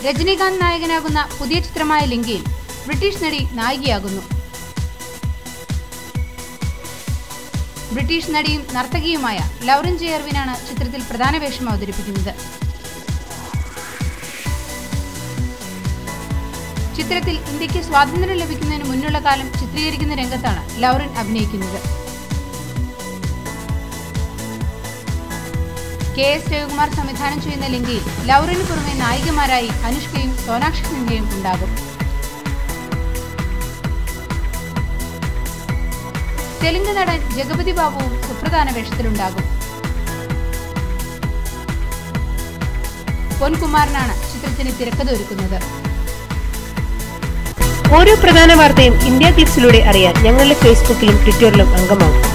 രജനീകാന്ത് നായകനാകുന്ന പുതിയ ചിത്രമായ ലിങ്കയിൽ ബ്രിട്ടീഷ് നടി നായികയാകുന്നു ബ്രിട്ടീഷ് നടിയും നർത്തകിയുമായ ലൗറൻ ജെ എർവിനാണ് ചിത്രത്തിൽ പ്രധാന വേഷം അവതരിപ്പിക്കുന്നത് ചിത്രത്തിൽ ഇന്ത്യക്ക് സ്വാതന്ത്ര്യം ലഭിക്കുന്നതിന് മുന്നുള്ള കാലം ചിത്രീകരിക്കുന്ന രംഗത്താണ് ലൗറൻ അഭിനയിക്കുന്നത് കെ എസ് രവികുമാർ സംവിധാനം ചെയ്യുന്ന ലിങ്കയിൽ ലൗറിന് പുറമെ നായികമാരായി അനുഷ്കയും സോനാക്ഷി സിൻഹയും ഉണ്ടാകും തെലുങ്ക് നടൻ ജഗപതി ബാബുവും സുപ്രധാന വേഷത്തിലുണ്ടാകും പൊൻകുമാറിനാണ് ചിത്രത്തിന് തിരക്കഥ ഒരുക്കുന്നത് ഓരോ പ്രധാന വാർത്തയും ഇന്ത്യ ക്ലിപ്സിലൂടെ അറിയാൻ ഞങ്ങളുടെ ഫേസ്ബുക്കിലും ട്വിറ്ററിലും അംഗമാകും